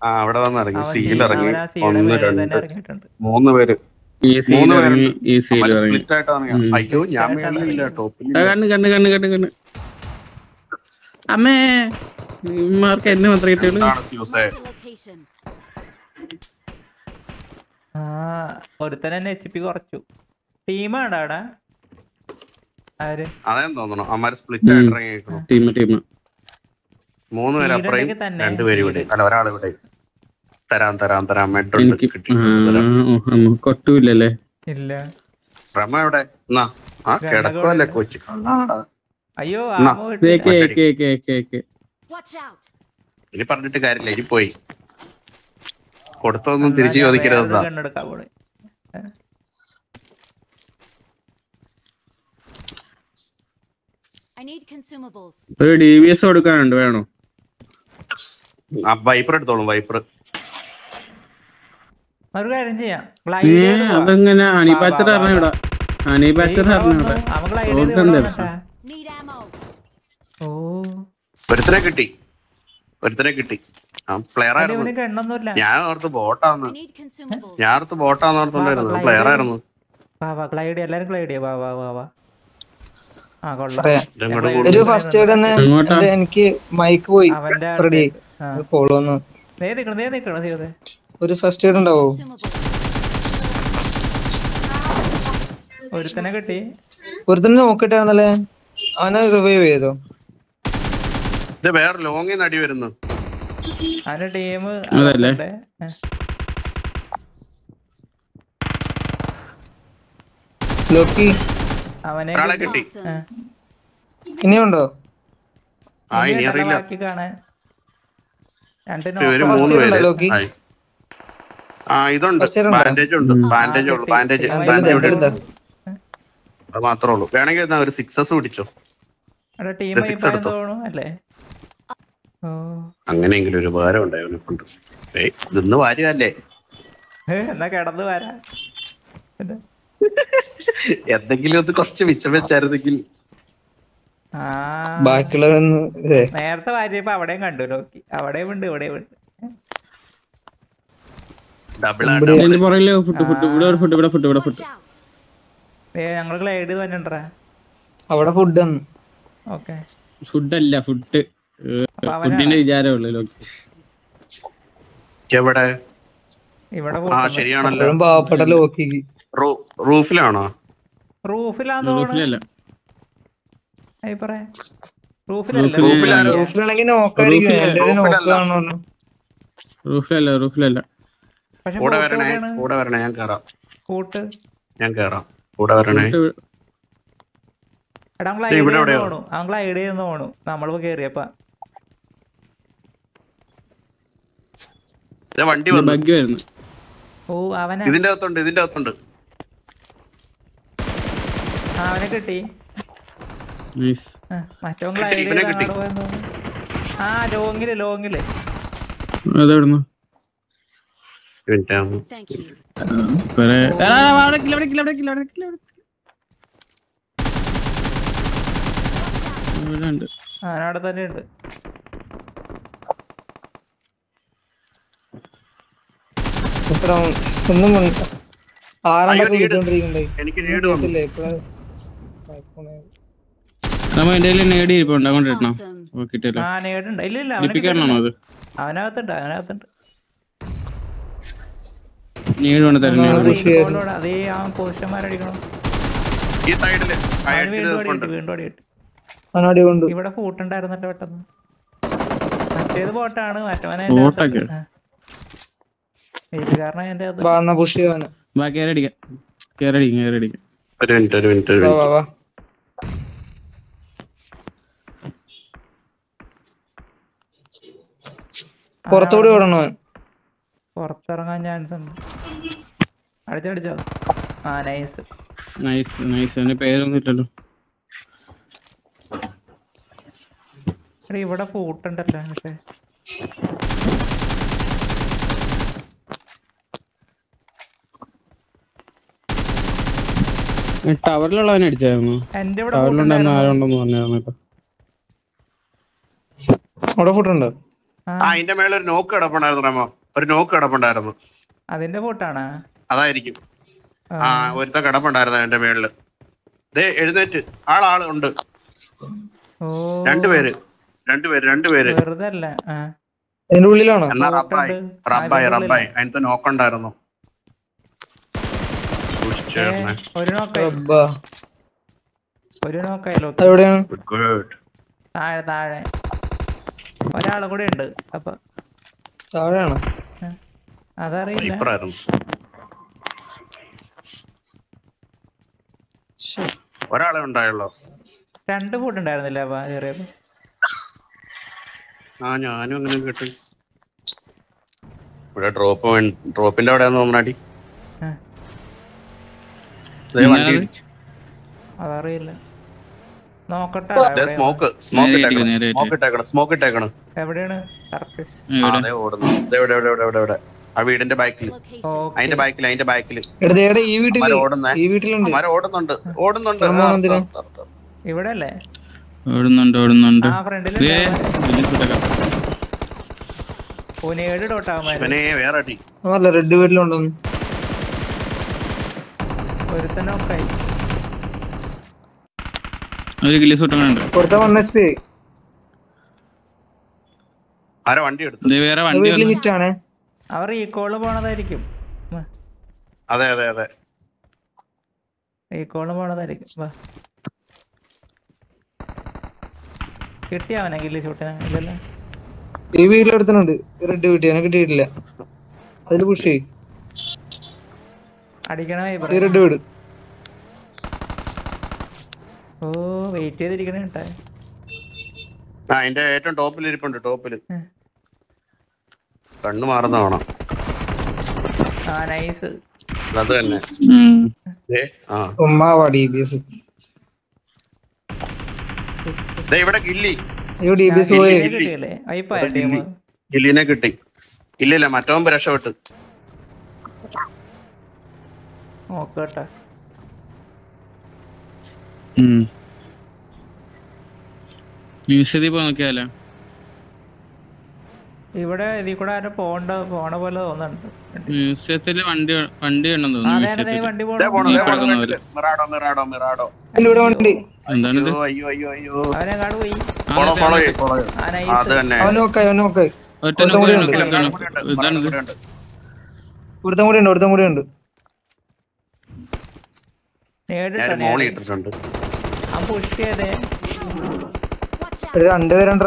ആ അവിടെ വന്ന് ഇറങ്ങി അവൻ സീൽ സി- ഇറങ്ങി അവൻ ആ സീയുടെ ഒന്ന് മേലെ തന്നെ രണ്ട് ഇറങ്ങിയിട്ടുണ്ട് മൂന്ന് പേര് ഈ സീൽ മൂന്ന് ഇറങ്ങി ഈ സീൽ ഇറങ്ങി സ്പ്ലിറ്റ് ആയിട്ട് ഇറങ്ങി ഉം. അയ്യോ ഞാൻ Split ആയിട്ടാണ് മേളിലില്ല ഇറങ്ങിയത്. ടോപ്പിൽ ആ, കണ്ണ് കണ്ണ് കണ്ണ് കണ്ണ് കണ്ണ് അമ്മേ മാർക്ക് എന്നെ മാത്രം കിട്ടിയുള്ളൂ ഫ്യൂസേ Marked a location. ആ ഒരുത്തൻ തന്നെ എച്ച് പി കുറച്ചു ടീമാടാ അവിടെ ആര് അതേന്ന് തോന്നണം അമ്മാര് സ്പ്ലിറ്റ് ആയിട്ട് ഉം. ഇറങ്ങിയേക്കുന്നു ടീം ടീം മൂന്ന് പേര് അപ്പുറയും തീരുണ്ടെങ്കിൽ തന്നെ രണ്ടുപേര് ഇവിടെ അല്ല ഒരാൾ ഇവിടെ തരാം തരാം തരാം മെഡുണ്ട് എനിക്ക് കിട്ടി ആ, തരാം ഓ, അമ്മ കൊട്ടൂലല്ലേ ഇല്ല റമ എവിടെ എന്നാ ആ രണ്ടൊക്കെ കിടക്കുവല്ലേ ഇവിടെ. കൊച്ചു കള്ളാടാ. അയ്യോ എന്നാ, ആമോ ദേ, കിട്ടില്ല. കേ കേ കേ കേ കേ Watch out. ഇനി പറഞ്ഞിട്ട് കാര്യമില്ല ഇനി പോയി കൊടുത്തൊന്നും തിരിച്ചു എന്നാ ഞാൻ ചോദിക്കരുതെന്നാ വേറൊരു കണ്ണെടുക്കാൻ പോണെ. I need consumables. ഒരു ഡി വി എസ് കൊടുക്കാനുണ്ട് വേണോ ആ വൈപ്പർ എടുത്തോളും വൈപ്പർ ഒരു കാര്യം ചെയ്യാം ഏ glide ചെയ്ത് പോവാം. അതെങ്ങനെ ഹണി വാ, പാച്ചർ വാ, അറിഞ്ഞ വാ. ഇവിടെ ഹണി ഏയ് പാച്ചർ ഇവിടെ അറിഞ്ഞ വന്നു. ഇവിടെ അവൻ glide ചെയ്ത് ഓർക്കാൻ ഇവിടെ തരാം. വന്നിട്ടാ. Need ammo. ഓ ഒരുത്തനെ കിട്ടി ഒരുത്തനെ കിട്ടി ആ പ്ലെയർ അല്ല, ആയിരുന്നു ഇവന് കണ്ണൊന്നുമില്ല ഞാൻ ഓർത്ത് ബോട്ടാന്ന് I need consumables. ഞാൻ ഓർത്ത് ബോട്ടാന്ന് ഓർത്തുണ്ടായിരുന്നു വാ, വാ, പ്ലെയർ glide ആയിരുന്നു വാ വാ ഗ്ലൈഡ് എല്ലാരും ഗ്ലൈഡ് ചെയ്യാ വാ വാ വാ വാ ആ കൊള്ളാം പറയാം. ഇതങ്ങോട്ട് ഞാൻ കൂടും. ഒരു glide ഫസ്റ്റ് എയ്ഡ് തന്നെ എങ്ങോട്ടാ? എന്റെ എനിക്ക് മൈക്ക് പോയി അവന്റെ റെഡി ആ. ഫോളോ ഒന്ന് ദേ നിക്കണം ദേ നിക്കണം ചെയ്തേ ഒരു ഫസ്റ്റ് എയ്ഡ് ഉണ്ടാവോ Consumables. ഒരുത്തനെ കിട്ടി ഒരുത്തന്നെ നോക്കിട്ടാണല്ലേ അവനെ റിവൈവ് ചെയ്തോ ഇത് വേറെ ലോങ്ങിൽ നിന്ന് അടി വരുന്നു അവന്റെ ടീം അതല്ലേ? ലോക്കി അവനെ ഒരാളെ കിട്ടി. കിട്ടി ആ. ഇനിയുണ്ടോ ആ ഇനി ഇനി ഉണ്ടല്ലോ അറിയില്ല ബാക്കി കാണാൻ രണ്ട് ഇവര് knock മൂന്ന് First പേര് ഉണ്ടല്ലോ, ലോക്കി? ആയി. ആ ഇതുണ്ട് First ഉണ്ടോ? ബാൻഡേജ് ഉണ്ട് ഉം. ബാൻഡേജ് ആ, ഉള്ളു കിട്ടി. ബാൻഡേജ് അവൻ ബാൻഡേജ് എടുത്ത, ഉണ്ട് എടുത്ത. അത് മാത്രമേ ഉള്ളൂ വേണമെങ്കിൽ എന്നാ ഒരു സിക്സസ് പിടിച്ചോ അവിടെ ടീം ഇത് six എടുത്തോ? തോന്നുന്നു അല്ലേ ഓ അങ്ങനെയെങ്കിലും ഒരു ഉപകാരം ഉണ്ടായി അവനെ കൊണ്ട് ഏയ് ഇതൊന്ന് വാരുകയല്ലേ ഹേ, എന്നാ കിടന്ന് വരാ ഇത്. എന്തെങ്കിലും ഒന്ന് കുറച്ച് മിച്ചം വെച്ചായിരുന്നെങ്കിൽ ആ ബാക്കിയുള്ളവരൊന്ന് ഇതേ നേരത്തെ വാരിയപ്പോ അവിടെയും കണ്ടു നോക്കി അവിടെയും ഉണ്ട് ഇവിടെയും ഉണ്ട് ഡബിൾ ഇവിടെ അതിന്റെ പുറകില് ഫുഡ് ഫുഡ് ഇവിടെ ഒരു ഫുഡ് ഇവിടെ ഫുഡ് ഇവിടെ Watch ഫുഡ് out. ഏ ഞങ്ങൾ ഗ്ലൈഡ് തന്നെണ്ടാ അവിടെ ഫുഡ് തന്നു ഓക്കെ ഫുഡ് അല്ല ഫുഡ് അപ്പൊ അവനാ ഫുഡിന്റെ വിചാരമുള്ളൂ ലോക്കി എവിടെ ഇവിടെ ആ ശരിയാണല്ലോ അപ്പോഴും പാവപ്പെട്ട ലോക്കി റൂ- റൂഫിലാണോ റൂഫിലാന്ന് റൂഫിലല്ല തോന്നുന്നു ഏയ് പറയാ റൂഫിലല്ല റൂഫിലാരോ? റൂഫിലാണെങ്കിൽ നോക്കായിരിക്കും റൂഫിൽ- എന്റെ റൂഫിലല്ല. നോക്കാണല്ലോ റൂഫിലല്ല റൂഫിലല്ല പക്ഷെ കൂടെ photo വരണേ എവിടെയാണ്? കൂടെ വരണേ ഞാൻ കേറാം കൂട്ട് ഞാൻ കേറാം കൂടെ വരണേ ഫുഡ് എടാ നമ്മൾ ഇത് ഐഡിയ ഇവിടെ എവിടെയോ? തോണു നമ്മൾ ഐഡിയ ചെയ്യുന്ന തോണു നമ്മളിപ്പോ കേറിയപ്പ ഇത് വണ്ടി വന്നു ബഗ് വരുന്നു ഓ അവനെ ഇതിന്റെ അകത്തുണ്ട് ഇതിന്റെ അകത്തുണ്ട് ആ, അവനെ കിട്ടി നൈസ് ആ, മറ്റവൻ കിട്ടി, ഗ്ലൈഡ് ഇവനെ ചെയ്ത് കിട്ടി. അങ്ങോട്ട് പോയെന്ന് തോന്നുന്നു. ആ ലോങ്ങില് ലോങ്ങില് അതെവിടുന്നു മിനിറ്റ് ആകുന്നു. Thank you. കുറെ ആ, ആ, അവിടെ കില്ല, അവിടെ കില്ല, അവിടെ കില്ല, അവിടെ കില്ല, അവിടെ കില്ല. ഇവിടെ ഉണ്ട് അവനവിടെ തന്നെ ഉണ്ട് ഇത്ര ഒന്നും മുൻ- ആറെണ്ണൊക്കെ അയ്യോ, need. വിളിച്ചോണ്ടിരിക്കണ്ടേ എനിക്ക് നീട് വന്നു കേട്ടില്ലേ ഇപ്പഴാ നമ്മ എന്റെ കയ്യിൽ നേടി ഇരിപ്പുണ്ട് അങ്ങോട്ട് ഇടണം Awesome. ഓ, കിട്ടിയല്ലോ ആ നേടുണ്ട് ഇല്ല ഇല്ല അവനെ ലിപ്പിക്കാരനാണോ അത് അവനകത്തുണ്ട് അവനകത്തുണ്ട് നേട് കൊണ്ട് തരുന്നേ ആ, അവൻ push ചെയ്യായിരുന്നു. recall ഓടെ അതേ ആ പുരുഷന്മാരടിക്കണം ഈ സൈഡില് അവന് സൈഡില് വീണ്ടും നിൽപ്പുണ്ട്. അടിയിട്ട് വീണ്ടും അടിയിട്ട് അവനടി കൊണ്ട് ഇവിടെ ഫൂട്ടുണ്ടായിരുന്നല്ലോ പെട്ടെന്ന് മറ്റേത് ബോട്ടാണ് മറ്റവനെ ബോട്ടൊക്കെ? കാരണം എന്റെ അത് വാ എന്നാ പുഷ് ചെയ്യാന് വാ കേരടിക്കാം കേരടിക്കാം കേരടിക്കാം ഒരു മിനിറ്റ് ഒരു മിനിറ്റ് ഒരു വാ മിനിറ്റ് വാ വാ പുറത്തുകൂടി ഓടണോ അവൻ? പുറത്തിറങ്ങാൻ ചാൻസ് ഉണ്ട് അടിച്ചടിച്ചോ ആ നൈസ് നൈസ് നൈസ് അവന്റെ പേരൊന്നും ഇല്ലല്ലോ എടാ ഇവിടെ ഫൂട്ടുണ്ടല്ലോ പക്ഷേ ടവറിലുള്ളവൻ അടിച്ചായിരുന്നു എന്റെ ഇവിടെ ടവറിലുണ്ടെന്ന് ഫൂട്ടുണ്ടായിരുന്നു ആരുണ്ടെന്ന് പറഞ്ഞായിരുന്നു ഇപ്പൊ അവിടെ ഫുഡ് ഉണ്ടോ ആ ആ അതിന്റെ മേളിൽ ഒരു നോക്ക് കിടപ്പുണ്ടായിരുന്നു റമോ ഒരു നോക്ക് കിടപ്പുണ്ടായിരുന്നു അതിന്റെ ഫോട്ടാണ് അതായിരിക്കും ആ ഒരുത്ത കിടപ്പുണ്ടായിരുന്നു അതിന്റെ മേളില് ദേ എഴുന്നേറ്റ് ആളാള് ഉണ്ട് ഓ രണ്ടുപേര് രണ്ടുപേര് രണ്ടുപേര് വെറുതെ അല്ല ആ അതിന്റെ ഉള്ളിലാണോ എന്നാ റബ്ബായി ഉണ്ട്. റബ്ബായി അതിന്റെ റബ്ബായി അതിനകത്ത് നോക്കണ്ടായിരുന്നു സൂക്ഷിച്ചേർന്നേ. ഒരു നോക്കായി റബ്ബാ. ഒരു നോക്കായല്ലോ അതെവിടെയാണ് Good, good. താഴെ താഴെ ഒരാളും കൂടെ ഉണ്ട് അപ്പൊ താഴെയാണോ അതറിയില്ല സൂപ്പറായിരുന്നു ശ്ശെ. ഒരാളെ ഉണ്ടായുള്ളൂ രണ്ട് ഫുഡ് ഉണ്ടായിരുന്നില്ല അപ്പൊ കയറിയപ്പോ ആ ഞാനും അങ്ങനെ കേട്ടു ഇവിടെ ഡ്രോപ്പ് ഡ്രോപ്പിന്റെ അവിടെയാന്ന് തോന്നണാടി ആ. ദേ വണ്ടി എന്നാ ഇടിച്ചു. അതറിയില്ല നോക്കട്ടെ ദേ എവിടെയാണ്? സ്മോക്ക് സ്മോക്ക് നേരെ ഇട്ടേക്കണം ഇരിക്ക്, നേരെ സ്മോക്ക് ഇട്ടേക്കണം സ്മോക്ക് ഇട്ടേക്കണം എവിടെയാണ് കറക്റ്റ് ആ, ഇവിടെ ദേ ഓടുന്നു ദേ ഇവിടെ ഇവിടെ ഇവിടെ ഇവിടെ ഇവിടെ ആ വീടിന്റെ ബാക്കിൽ Location. അതിന്റെ ബാക്കിൽ അതിന്റെ ബാക്കിൽ എടാ, ദേ, എടാ, ഈ വീട്ടില് അവന്മാര് ഓടുന്നേ ഈ വീട്ടിലുണ്ട് അവന്മാര് ഓടുന്നുണ്ട് ഓടുന്നുണ്ട് അമ്മ ആ, എന്തിനാ? ആ, ആ, ആ. ഇവിടെ അല്ലേ ഓടുന്നുണ്ട് ഓടുന്നുണ്ട് ആ ഫ്രണ്ടിൽ ദേ, വലിയ സുഖം. ഏഴ് ഡോട്ടാവുമായിരുന്നു ഇവനെ വേറെ അടി അല്ല റെഡ് വീട്ടിലുണ്ടെന്ന് ഒരുത്തന്നെ നോക്കായി ഒരു കിലി സൂട്ടങ്ങളുണ്ട് പുറത്തെ വൺ എച്ച് പി ആരാ വണ്ടി എടുത്തു ദേ വേറെ വണ്ടി വീട്ടില് വന്നു ഹിറ്റാണ് അവർ റീകോള് പോണതായിരിക്കും അതെ അതെ അതെ റീകോള് പോണതായിരിക്കും വാ കിട്ടിയ അവനെ ഗില്ലി ഷൂട്ടിന് ഇല്ലല്ലോ ഈ വീട്ടിലെടുത്തുന്നുണ്ട് റെഡ് വീട്ടിൽ എനിക്ക് കിട്ടിയിട്ടില്ല അതില് പുഷ് ചെയ്യും അടിക്കണ ഈ വൈബർ റെഡ് വീട് ഓ വെയിറ്റ് ചെയ്തിരിക്കണ കേട്ടാ ആ അതിന്റെ ഏറ്റവും ടോപ്പിൽ ഇരിപ്പുണ്ട് ടോപ്പില് ഉം. കണ്ണു മാറുന്ന വേണം ആ നൈസ് അത് തന്നെ ഉം. ദേ, ആ ഉമ്മാവാ ഡി ബി എസ് ദേ ഇവിടെ ഗില്ലി അയ്യോ ഡി ബി എസ് പോയി കിട്ടിയല്ലേ അയ്പായ ടീം ഗില്ലിനെ കിട്ടി ഇല്ലില്ല മറ്റവൻ രക്ഷപ്പെട്ടു നോക്കട്ടെ ഉം. മ്യൂസിയത്തിൽ പോയി നോക്കിയാലോ ഇവിടെ ഇതിൽ കൂടെ ആരും പോണ്ട പോണ പോലെ തോന്നുന്നുണ്ട് മ്യൂസിയത്തില് വണ്ടി വണ്ടി ഉണ്ടെന്ന് ആ തോന്നുന്നു നേരെ ദേ മ്യൂസിയത്തില് വണ്ടി ദേ പോണു പോണു ദേ ഈ പോണു കിടക്കുന്ന കണ്ടില്ലേ? മിറാഡോ മിറാഡോ മിറാഡോ എന്റെ ഇവിടെ വണ്ടി എന്താണിത് അയ്യോ അയ്യോ അയ്യോ അയ്യോ അവനെ കാട് പോയി ഫോളോ ഫോളോ ചെയ്യ്, follow ചെയ്യ്. ആ ആ, നൈസ് അത് തന്നെ അവൻ നോക്കായി അവൻ നോക്കായി ഒറ്റ ഒരുത്തൻ കൂടി ഉണ്ട്. ഇല്ല, ഒരാളും നോക്കി കൂടി ഉണ്ട്, ഇതാണിത് ഒരാളും കൂടി ഉണ്ട്. ഒരുത്തം കൂടി ഉണ്ട് ഒരുത്തം കൂടി ഉണ്ട് നേടിട്ടാ ഞാനൊരു മോളി ഇട്ടിട്ടുണ്ട് ആ പുഷ് ചെയ്തേ Watch out. ഒരു രണ്ടുപേരുണ്ടാ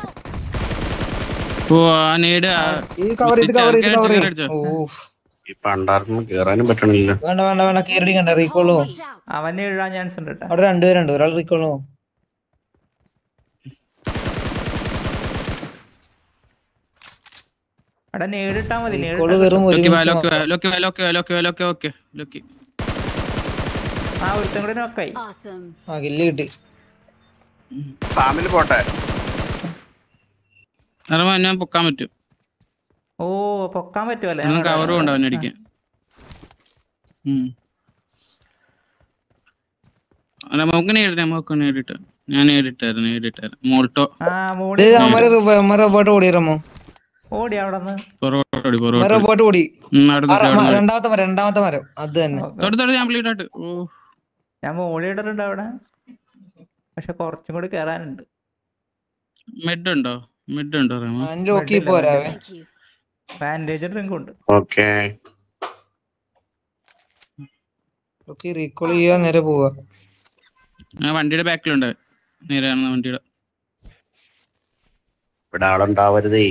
ഓ ആ നേട് ആ ഈ കവർ ഇത് കവർ ഇത് കവർ അടിച്ചോ. ഓ ഈ പണ്ടാർന്ന് കേറാനും പറ്റണില്ല വേണ്ട വേണ്ട വേണ്ട കേരടി കണ്ട റീകോളോ Watch out. അവനെ എഴുതാൻ ചാൻസ് ഉണ്ട് കേട്ടാ അവിടെ രണ്ടുപേരുണ്ട് ഒരാൾ റീകോളോ അവിടെ നേടിട്ടാ മതി റീകോള് നേടിട്ടാ വെറും ഒരു ലോക്കി വാ minute ലോക്കി വാ മാത്രം. ലോക്കി വാ ലോക്കി വാ ലോക്കി വാ ലോക്കി വാ ഓക്കെ ലോക്കി ആ ഒരുത്തൻ കൂടെ നോക്കായി Awesome. ആ കില്ല് കിട്ടി ഫാമിൽ പോട്ടെ നിറമ ഞാൻ പൊക്കാൻ പറ്റും ഓ പൊക്കാൻ പറ്റുമല്ലേ ഒന്നും കവറും ഉണ്ട് അവനടിക്കാൻ ഉം. അല്ല നമുക്ക് നേരിട്ട് നമുക്ക് നേരിട്ട് ഞാൻ നേരിട്ടായിരുന്നു നേരിട്ടായിരുന്നു മോൾട്ടോ ആ മോളി അമ്മ റോബോട്ട് ഓടിയറമ്മോ ഓടി അവിടെ നിന്ന് പൊറോട്ടോടി പൊറോട്ട റോബോട്ട് ഓടി അവിടെ ആ, നിൽക്ക്, അവിടെ മ- നിൽക്ക്. രണ്ടാമത്തെ മരം രണ്ടാമത്തെ മരം അത് തന്നെ തൊട്ട് തൊട്ട് ഞാൻ പ്ലീറ്റായിട്ട് ഓ ഞാൻ മോളി ഇട്ടിട്ടുണ്ട് അവിടെ പക്ഷെ കുറച്ചും കൂടി കേറാനുണ്ട് മെഡ് ഉണ്ടോ മെഡ് ഉണ്ടോ റഹ്മാൻ? ഞാൻ ലോക്കി പോരാവേ Thank you. ബാൻഡേജ് ഡ്രിങ്ക് ഉണ്ട് ഓക്കെ ലോക്കി റീകോൾ ചെയ്യാ നേരെ പോവാ ആ വണ്ടിയുടെ ബാക്കിലുണ്ട് നേരെ കാണുന്ന വണ്ടിയുടെ ഇവിടെ ആളുണ്ടാവരുതേ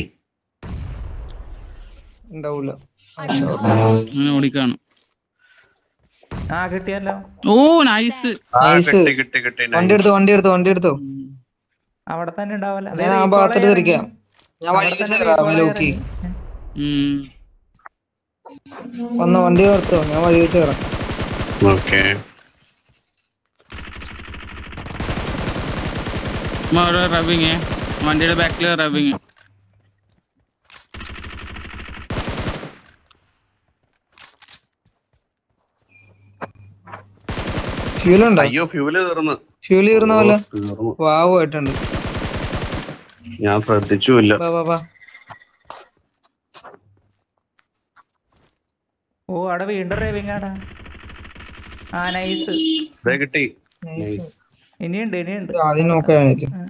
ഉണ്ടാവൂല I'm calling a അങ്ങനെ ഓടിക്കാണും ആ കിട്ടിയല്ലോ ഓ നൈസ് ആ Nice. കിട്ടി കിട്ടി കിട്ടി വണ്ടി എടുത്തോ വണ്ടി എടുത്തോ വണ്ടി എടുത്തോ അവിടെ തന്നെ ഉണ്ടാവല്ലോ ഞാൻ ആ ഭാഗത്തോട്ട് തിരിക്കാം ഞാൻ വഴി വെച്ച് തരാം ലോക്കി വന്ന വണ്ടി നിർത്തോ ഞാൻ വഴി വെച്ച് കയറാം ഓക്കെ റബിങ് വണ്ടിയുടെ ബാക്കിൽ റബിങ് ഫ്യൂൽ ഉണ്ടോ അയ്യോ ഫ്യൂല് തീർന്നു ഫ്യൂൽ കീറുന്ന പോലെ തീർന്നു വാവ് ആയിട്ടുണ്ട് ഞാൻ ശ്രദ്ധിച്ചുമില്ല വാ വാ വാ ഓ അവിടെ വീണ്ടും റേവിങ് ആടാ ആ നൈസ് ദേ കിട്ടി Nice. ഇനിയുണ്ട് ഇനിയുണ്ട് ആദ്യം നോക്കാം എനിക്ക് ആ.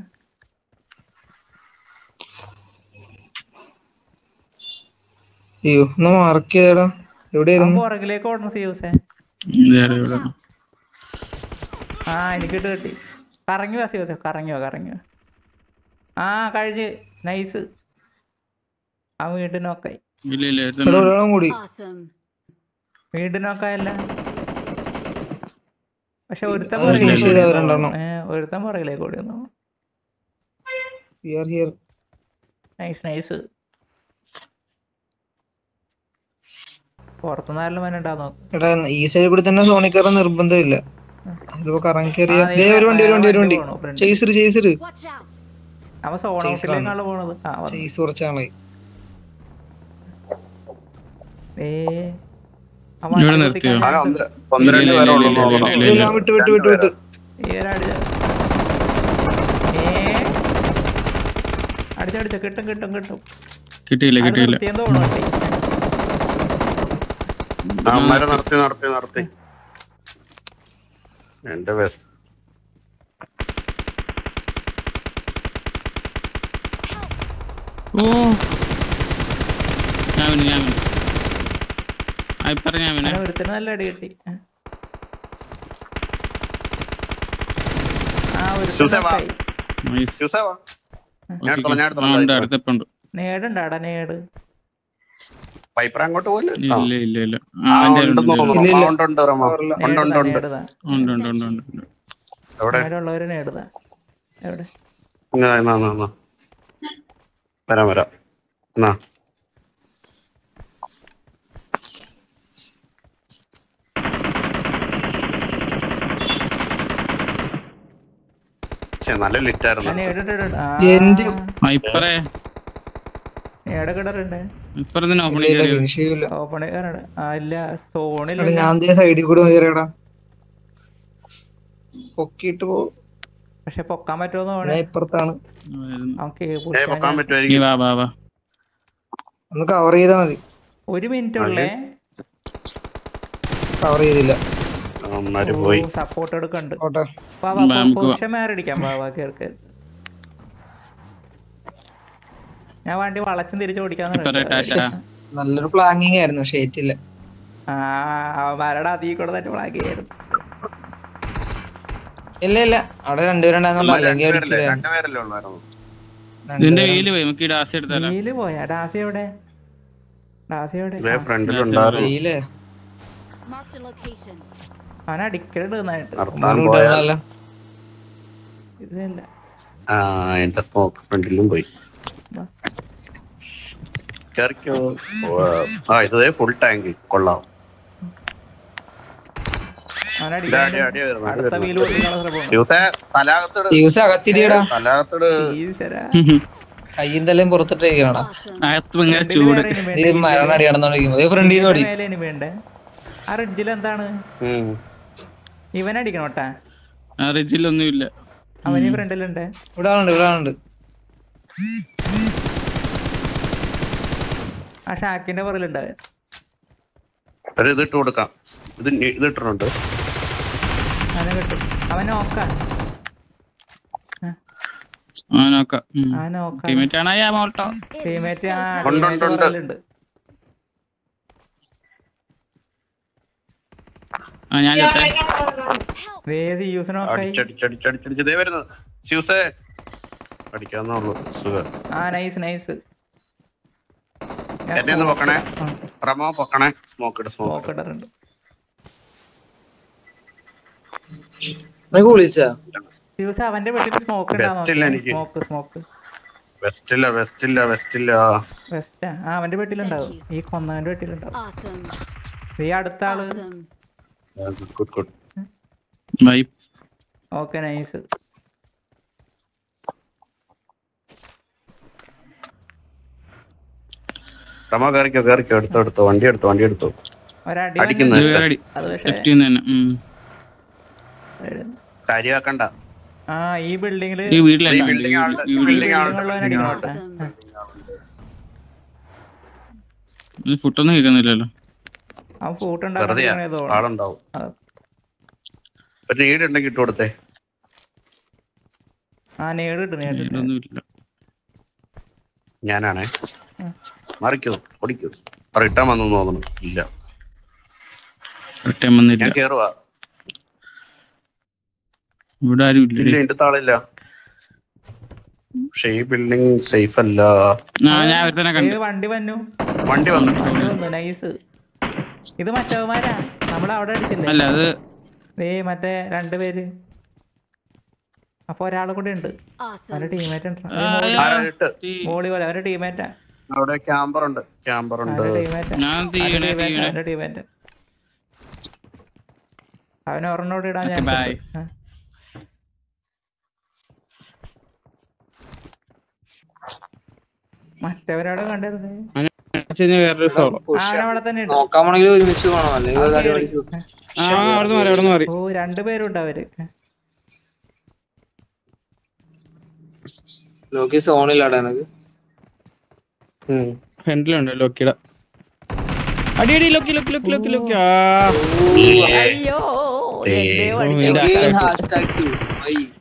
അയ്യോ ഒന്ന് മാർക്ക് ചെയ്തടാ അവൻ എവിടെയായിരുന്നു പുറകിലേക്ക് ഓടണം സിയൂസേ ഇതാരാ Watch ഇവിടെ? out. ആ എനിക്കിട്ട് കിട്ടി കറങ്ങി വാ സിയൂസേ കറങ്ങി വാ കറങ്ങി വാ ആ കഴിഞ്ഞ് നൈസ് ആ വീണ്ടും നോക്കായി ഇല്ല ഇല്ല ഇവിടെ ഒരുത്തൻ ഒരാളും കൂടി Awesome. വീണ്ടും നോക്കായല്ല പക്ഷെ ഒരുത്തൻ അത് പുറകിലേക്ക് finish ചെയ്ത് ഓടി അവരുണ്ടാവണം. വന്നു. ഏ, ഒരുത്തൻ പുറകിലേക്ക് ഓടി വന്നു ഹിയർ ഹിയർ നൈസ് നൈസ് പുറത്തുനിന്ന് ആരെങ്കിലും വന്നിട്ടാ നോക്ക് എടാ ഈ സൈഡിൽ കൂടി തന്നെ സോണിൽ കയറാൻ നിർബന്ധമില്ല ഇതിപ്പോ കറങ്ങി കയറിയ ആ, ദേ ദേ ഒരു വണ്ടി ഒരു വണ്ടി ഒരു വണ്ടി പോണു, front. Chaser chaser Watch out. അവൻ സോൺ Chase ഔട്ടിലേക്കാണല്ലോ പോണത് ആ വന്നു. ചേസ് കുറച്ചാളായി ഏ ആ ഇവിടെ വണ്ടി നിർത്തിയോ? കുത്തിക്കാൻ ആകെ chance ഒന്ന് ഒന്ന് രണ്ട് ഇല്ല, പേരെ ഇല്ല, ഉള്ളൂ ഇല്ല, നോക്കണം. ഇല്ല, ഇല്ല വിട്ട് വിട്ട് വിട്ട് വിട്ട് ഈ ഒരു അടിച്ച ഏ അടിച്ചടിച്ച കിട്ടും കിട്ടും കിട്ടും കിട്ടിയില്ല അത് കിട്ടിയില്ല നിർത്തിയെന്ന് തോന്നുന്നു വണ്ടി. ആ, അവന്മാരെ നിർത്തി നിർത്തി നിർത്തി എന്റെ ബെസ്റ്റ് ഓ ഞാൻ വീണു, ഞാൻ വീണു. ആ ഇപ്പറ ഞാൻ വീണേ അങ്ങനെ ഒരുത്തിന് നല്ല അടി കിട്ടി ആ ഒരുത്തൻ സുസേ വാ. knock ആയി. Nice. ശിവസേ വാ ഞാൻ എടുത്തോളാം ഞാൻ ആ, ഉണ്ട് എടുത്തോളാം അടുത്തപ്പുണ്ട് നേടുണ്ടാടാ നേട് പൈപ്പർ അങ്ങോട്ട് പോലെ ഇല്ല ഇല്ല ഇല്ല ആ ആ എൻ്റെ ഉണ്ടെന്ന് ഉണ്ട്, ഉണ്ട്, തോന്നുന്നു ഇല്ല, ഇല്ല. ആ, ഉണ്ട് ഉണ്ട് റമ ഉണ്ട് ഉണ്ട് ഉണ്ട് ഉണ്ട് നേടുതാ ഉണ്ട് ഉണ്ട് ഉണ്ട് ഉണ്ട് ഉണ്ട് എവിടെ നേടുള്ളവര് നേടുതാ എവിടെ ഇങ്ങ് എന്നാ എന്നാ എന്നാ വരാം വരാം എന്നാ ഛെ, നല്ല ലിറ്റായിരുന്നു ഞാൻ നേടിട്ടുണ്ട് എന്റെ- ആ ഇപ്പറേ നേടെ കിടറുണ്ട് ഇപ്പറത്തിന് ഓപ്പൺ ഇല്ല, ഇല്ല, കയറി finish ചെയ്യൂല ഓപ്പൺ ചെയ്യാനുണ്ട് ആ ഇല്ല സോണിൽ എടാ ഞാൻ സൈഡിൽ കൂടി കയറിയടാ പൊക്കിയിട്ട് പോ പക്ഷെ പൊക്കാൻ പറ്റുമെന്ന് ഞാൻ തോന്നണേ ഇപ്പുറത്താണ് നമുക്ക് ഏ പുടിക്കാൻ പൊക്കാൻ chance- നീ പറ്റുമായിരിക്കും വാ വാ വാ ഒന്ന് കവർ ചെയ്താ മതി ഒരു മിനിറ്റ് ഉള്ളേ കവർ ചെയ്തില്ല അവന്മാര് പോയി സപ്പോർട്ട് എടുക്കണ്ട് ഓട്ടെ വാ വാ, നമുക്ക് വാ. പൊസിഷൻ മാറിടിക്കാം വാ വാ കേർക്ക് ഞാൻ വണ്ടി വളച്ചും തിരിച്ചു ഓടിക്കാന്ന് ഇപ്പറേ ടാറ്റ നല്ലൊരു പ്ലാങ്ങിങ് ആയിരുന്നു പക്ഷെ ഏറ്റില്ല ആ അവന്മാരുടെ അതീ കൂടെ തന്നെ പ്ലാക്കിയായിരുന്നു ഇല്ല ഇല്ല അവിടെ രണ്ടുപേരുണ്ടായിരുന്നു അല്ലെങ്കിൽ രണ്ടുപേരല്ലേ അടിച്ചില്ല രണ്ടുപേരല്ലേ ഉള്ളായിരുന്നു ഇതിന്റെ വെയില് പോയി നമുക്ക് ഈ ഡാസ് എടുത്താലോ നീല് പോയാ ഡാസി എവിടെ ഡാസി എവിടെ ഇതേ ഫ്രണ്ടിലുണ്ടായിരുന്നു വെയിലേ Marked a location. അവൻ അടിക്കലുണ്ട് നന്നായിട്ട് നടത്താൻ പോയാ ഇതില്ല ആ എന്റെ സ്മോക്ക് ഫ്രണ്ടിലും പോയി വാ. കേറിക്കോ ഓ, ആ ഇത് ഫുൾ ടാങ്ക് കൊള്ളാം അവൻ ഇതാ, അടി, അടിക്കാൻ അടി വരുന്നു, അടി അടുത്ത വരുന്നു. വീല് പൊട്ടിക്കാനുള്ള ശ്രമമാണ് ജ്യൂസേ തലാകത്തോട് യൂസ് അകത്തിരിയടാ തലാകത്തോട് ഈശ്വരാ. കയ്യും തലയും പുറത്തിട്ടേക്കണടാ Awesome. അകത്ത് ഭയങ്കര ഫ്രണ്ടില് ചൂട് വേറെ ഇനി ഇത് വേണ്ടേ? മരണം അടി നടന്നോണ്ടിരിക്കുമ്പോ ഫ്രണ്ടിൽ നിന്ന് ഓടി മേലെ ഇനി വേണ്ടേ ആ റിഡ്ജിൽ എന്താണ് ഉം. ഇവൻ അടിക്കണോട്ടാ ആ റിജിലൊന്നും ഇല്ല അവൻ ഈ ഫ്രണ്ടിലുണ്ട് ഇവിടെ ആളുണ്ട് ഇവിടെ ആളുണ്ട് ആ ഷാക്കിന്റെ പുറകിലുണ്ട് അവൻ. ഒരു ഇതിട്ട് കൊടുക്കാം ഇത് നി- ഇത് ഇട്ടിട്ടുണ്ട് അവനെ കിട്ടും അവൻ നോക്കാം ആ നോക്കാം ആ നോക്കാം ടീമേറ്റ് ആണ് ആ മോൾട്ടോ ടീമേറ്റ് ആ ഉണ്ട്, ടീമേറ്റ് ഉണ്ട്, ഉണ്ട്. പുറകിലുണ്ട് ആ ഞാൻ ചെത്തേ വേദി യൂസ് നോക്കായി അടിച്ചടിച്ചടിച്ചടിച്ചടിച്ച് ഇതേ വരുന്നത് സ്യൂസേ അടിക്കാന്നുള്ളൂ സുഖം ആ നൈസ് നൈസ് എന്നെ ഒന്ന് പൊക്കണേ റമോ പൊക്കണേ സ്മോക്ക് ഇട്ട് സ്മോക്ക് സ്മോക്ക് ഇടറുണ്ട് നിനക്ക് വിളിച്ചാ യൂസ് അവന്റെ വീട്ടിൽ സ്മോക്ക് Best ഇല്ല എനിക്ക്. സ്മോക്ക് സ്മോക്ക് വെസ്റ്റ് ഇല്ല വെസ്റ്റ് ഇല്ല വെസ്റ്റ് ഇല്ല വെസ്റ്റാ ആ അവന്റെ വീട്ടിലുണ്ടാവും ഈ കൊന്നവന്റെ വീട്ടിലുണ്ടാവും Awesome. ഈ അടുത്ത ആള് Awesome. ഗുഡ് ഗുഡ് വൈ ഓക്കെ നൈസ് റമോ കയറിക്കോ കയറിക്കോ എടുത്തോ എടുത്തോ വണ്ടി എടുത്തോ വണ്ടി എടുത്തോ ഒരടി അടിക്കുന്നത്. വന്നു. അടി അത് പക്ഷേ ലെഫ്റ്റിൽ നിന്ന് തന്നെ ഉം. കാര്യമാക്കണ്ട ആ ഈ ബിൽഡിങ്ങില് ഈ വീട്ടിലല്ല ഈ building ആളുടെ- ഈ വീട്ടിൽ building ആളുടെ- ഉള്ളവൻ അടിക്കണോട്ടെ Awesome. ഫുട്ടൊന്നും കേൾക്കുന്നില്ലല്ലോ അവൻ ഫൂട്ട് വെറുതെയാ ഉണ്ടാക്കാൻ ആളുണ്ടാവും ഒരു നീട് ഉണ്ടെങ്കിൽ ഇട്ട് കൊടുത്തേ ആ നേടിട്ട് നേടിട്ട് നേടൊന്നുമില്ല ഞാനാണേ ഉം. മറിക്കൂ ഓടിക്കൂ റിട്ടേൺ വന്നു തോന്നുന്നു ഇല്ല റിട്ടേൺ വന്നില്ല ഞാൻ കേറുവാ ഇവിടെ ആരും ഇല്ല ഇല്ല എന്റെ താളില്ല പക്ഷേ ഈ ബിൽഡിംഗ് സേഫ് അല്ല ആ ഞാൻ ഒരുത്തനെ കണ്ടു ഏ, വണ്ടി വന്നു വണ്ടി വന്നു വണ്ടി വന്നു നൈസ് ഇത് മറ്റവന്മാരാ നമ്മളവിടെ അടിച്ചില്ലേ അല്ല അത് ഏ മറ്റേ രണ്ടുപേര് അപ്പൊ ഒരാളും കൂടി ഉണ്ട് Awesome. അവരുടെ ടീമേറ്റ് ഉണ്ട് ആ, ആ, ആരാ ഇട്ട് തീ- വോളി പോലെ അവരുടെ ടീമേറ്റാ അവിടെ ക്യാമ്പർ ഉണ്ട് ക്യാമ്പർ ഉണ്ട് അവരുടെ ടീമേറ്റാ ഞാൻ തീയണേ തീയണേ അവന്റെ ടീമേറ്റ് അവന് ഒരെണ്ണോട് ഇടാൻ Okay, ഞാൻ bye. മറ്റവരോട് കണ്ടത് വേറൊരു സോളോ അവനവിടെ തന്നെ ഉണ്ട് നോക്കാൻ പോണെങ്കിൽ ഒരുമിച്ച് പോകണം അല്ലെങ്കിൽ ഒരു കാര്യം കേറി. പഠിച്ചു. ആ അവിടെ മാറി അവിടെ മാറി ഓ രണ്ടുപേരുണ്ട് അവര് ലോക്കി സോണിലാടാ എനക്ക് ഉം. ഫ്രണ്ടിലുണ്ട് ലോക്കിയുടെ അടി അടി Loki Loki Loki Loki Loki ആ അയ്യോ ഏ, എന്തേ ഓ, പഠിച്ചത്? ഇതാ. Lockie hashtag